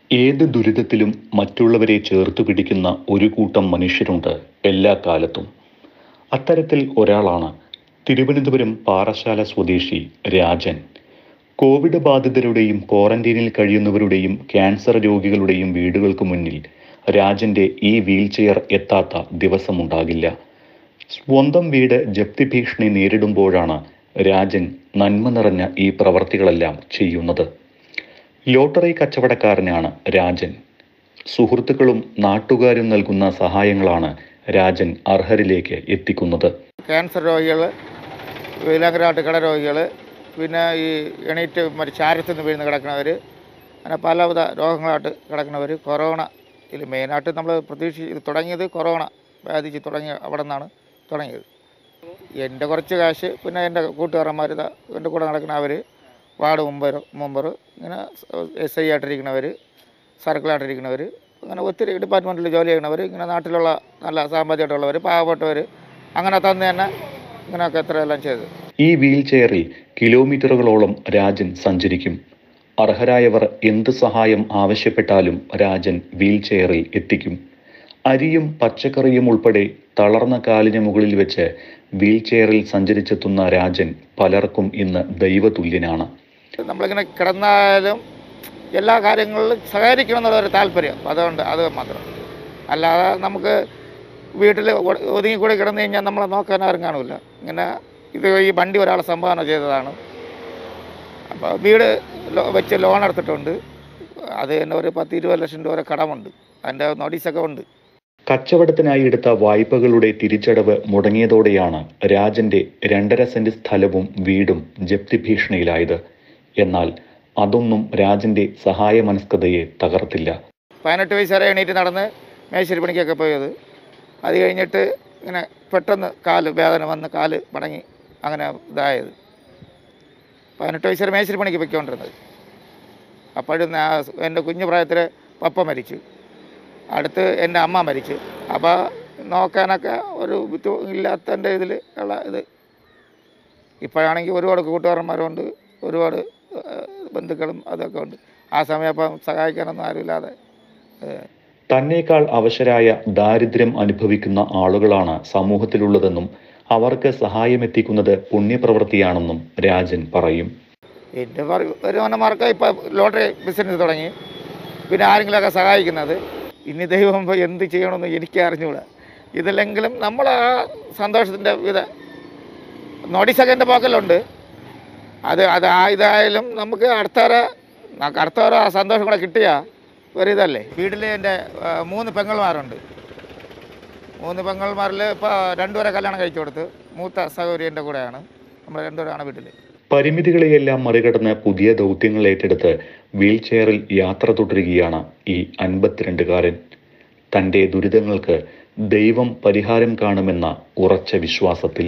ഏത് ദുരിതത്തിലും മറ്റുള്ളവരെ ചേർത്തു പിടിക്കുന്ന ഒരു കൂട്ടം മനുഷ്യരുണ്ട് എല്ലാ കാലത്തും അത്തരത്തിൽ ഒരാളാണ് തിരുവനന്തപുരം പാറശാല സ്വദേശി രാജൻ കോവിഡ് ബാധിതരുടെയും ക്വാറന്റീനിൽ കഴിയുന്നവരുടെയും ക്യാൻസർ രോഗികളുടെയും വീടുകൾക്ക് മുന്നിൽ രാജന്റെ ഈ വീൽചെയർ എത്താത്ത ദിവസമുണ്ടാകില്ല സ്വന്തം വീട് ജപ്തി ഭീഷണി നേരിടുമ്പോഴാണ് രാജൻ നന്മ നിറഞ്ഞ ഈ പ്രവർത്തികളെല്ലാം ചെയ്യുന്നത് ലോട്ടറി കച്ചവടക്കാരനാണ് രാജൻ സുഹൃത്തുക്കളും നാട്ടുകാരും നൽകുന്ന സഹായങ്ങളാണ് രാജൻ അർഹരിലേക്ക് എത്തിക്കുന്നത് ക്യാൻസർ രോഗികൾ വിലങ്കരാട്ട് കട രോഗികൾ പിന്നെ ഈ എണീറ്റ് മറ്റു ചാരത്തിൽ നിന്ന് വീഴുന്ന കിടക്കുന്നവർ അങ്ങനെ പലവിധ രോഗങ്ങളായിട്ട് കിടക്കുന്നവർ കൊറോണ ഇതിൽ മെയിനായിട്ട് നമ്മൾ പ്രതീക്ഷ ഇത് തുടങ്ങിയത് കൊറോണ ബാധിച്ച് തുടങ്ങിയ അവിടെ നിന്നാണ് തുടങ്ങിയത് എൻ്റെ കുറച്ച് കാശ് പിന്നെ എൻ്റെ കൂട്ടുകാരന്മാർ ഇതാ എൻ്റെ കൂടെ നടക്കുന്ന അവർ വാർഡ് മെമ്പർ മെമ്പർ ഇങ്ങനെ എസ് ഐ ആയിട്ടിരിക്കുന്നവർ സർക്കിളായിട്ടിരിക്കുന്നവർ അങ്ങനെ ഒത്തിരി ഡിപ്പാർട്ട്മെൻറ്റിൽ ജോലി ചെയ്യുന്നവർ ഇങ്ങനെ നാട്ടിലുള്ള നല്ല സാമ്പത്തികമായിട്ടുള്ളവർ പാവപ്പെട്ടവർ അങ്ങനെ തന്നെ തന്നെ ഇങ്ങനെയൊക്കെ എത്രയെല്ലാം ചെയ്ത് ഈ വീൽചെയറിൽ കിലോമീറ്ററുകളോളം രാജൻ സഞ്ചരിക്കും അർഹരായവർ എന്ത് സഹായം ആവശ്യപ്പെട്ടാലും രാജൻ വീൽചെയറിൽ എത്തിക്കും അരിയും പച്ചക്കറിയും ഉൾപ്പെടെ തളർന്ന കാലിന് മുകളിൽ വെച്ച് വീൽചെയറിൽ സഞ്ചരിച്ചെത്തുന്ന രാജൻ പലർക്കും ഇന്ന് ദൈവതുല്യനാണ് നമ്മളിങ്ങനെ കിടന്നാലും എല്ലാ കാര്യങ്ങളിലും സഹകരിക്കണം എന്നുള്ളൊരു താല്പര്യം അപ്പം അതുകൊണ്ട് അത് മാത്രം അല്ലാതെ നമുക്ക് വീട്ടിൽ ഒതുങ്ങിക്കൂടി കിടന്നു കഴിഞ്ഞാൽ നമ്മളെ നോക്കാൻ ആരും കാണില്ല ഇങ്ങനെ ഇത് ഈ വണ്ടി ഒരാൾ സംഭാവന ചെയ്തതാണ് അപ്പോൾ വീട് ലോ- വെച്ച് ലോൺ എടുത്തിട്ടുണ്ട് അത് തന്നെ ഒരു പത്ത് ഇരുപത് ലക്ഷം രൂപ വരെ കടമുണ്ട് അതിൻ്റെ നോട്ടീസൊക്കെ ഉണ്ട് കച്ചവടത്തിനായി എടുത്ത വായ്പകളുടെ തിരിച്ചടവ് മുടങ്ങിയതോടെയാണ് രാജന്റെ രണ്ടര സെന്റ് സ്ഥലവും വീടും ജപ്തി ഭീഷണിയിലായത് എന്നാൽ അതൊന്നും രാജന്റെ സഹായ മനസ്കതയെ തകർത്തില്ല പതിനെട്ട് വയസ്സ് വരെ എണീറ്റ് നടന്ന് മേശ്ശേരി പണിക്കൊക്കെ പോയത് അത് കഴിഞ്ഞിട്ട് ഇങ്ങനെ പെട്ടെന്ന് കാല് വേദന വന്ന് കാല് മടങ്ങി അങ്ങനെ ഇതായത് പതിനെട്ട് വയസ്സ് വരെ മേശ്ശേരി പണിക്ക് പൊയ്ക്കൊണ്ടിരുന്നത് അപ്പോഴും ഞാൻ എൻ്റെ കുഞ്ഞു പ്രായത്തിൽ പപ്പ മരിച്ചു അടുത്ത് എൻ്റെ അമ്മ മരിച്ചു അപ്പോൾ നോക്കാനൊക്കെ ഒരു ബുദ്ധി ഇല്ലാത്തതിൻ്റെ ഇതിൽ ഉള്ള ഇത് ഇപ്പോഴാണെങ്കിൽ ഒരുപാട് കൂട്ടുകാരന്മാരുണ്ട് ഒരുപാട് ഏഹ്, ബന്ധുക്കളും അതൊക്കെ ഉണ്ട് ആ സമയം അപ്പം സഹായിക്കാനൊന്നും ആരുമില്ലാതെ ഏഹ്, തന്നേക്കാൾ അവശരായ ദാരിദ്ര്യം അനുഭവിക്കുന്ന ആളുകളാണ് സമൂഹത്തിലുള്ളതെന്നും അവർക്ക് സഹായമെത്തിക്കുന്നത് പുണ്യപ്രവൃത്തിയാണെന്നും രാജൻ പറയും എൻ്റെ വരുമാനമാർക്ക് ഇപ്പോൾ ലോട്ടറി ബിസിനസ് തുടങ്ങി പിന്നെ ആരെങ്കിലുമൊക്കെ സഹായിക്കുന്നത് ഇനി ദൈവം ഇപ്പൊ എന്ത് ചെയ്യണമെന്ന് എനിക്ക് അറിഞ്ഞുകൂടാ ഇതില്ലെങ്കിലും നമ്മൾ ആ സന്തോഷത്തിൻ്റെ ഇത് നോട്ടീസൊക്കെ എൻ്റെ പോക്കലുണ്ട് അത് അത് ആ ഇതായാലും നമുക്ക് അടുത്തവരെ നമുക്ക് അടുത്തവരെ ആ സന്തോഷം കൂടെ കിട്ടിയാൽ ഒരു ഇതല്ലേ വീട്ടിൽ എൻ്റെ ആ, മൂന്ന് പെങ്ങൾമാരുണ്ട് മൂന്ന് പെങ്ങൾമാരിൽ ഇപ്പോൾ രണ്ടുപേരെ കല്യാണം കഴിച്ചു കൊടുത്ത് മൂത്ത സഹോദരി എൻ്റെ കൂടെയാണ് നമ്മൾ രണ്ടുപേരാണ് വീട്ടിൽ പരിമിതികളെയെല്ലാം മറികടന്ന് പുതിയ ദൗത്യങ്ങൾ ഏറ്റെടുത്ത് വീൽചെയറിൽ യാത്ര തുടരുകയാണ് ഈ അൻപത്തിരണ്ടുകാരൻ തൻ്റെ ദുരിതങ്ങൾക്ക് ദൈവം പരിഹാരം കാണുമെന്ന ഉറച്ച വിശ്വാസത്തിൽ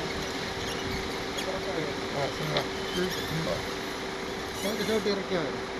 ഇറക്കിയാൽ മതി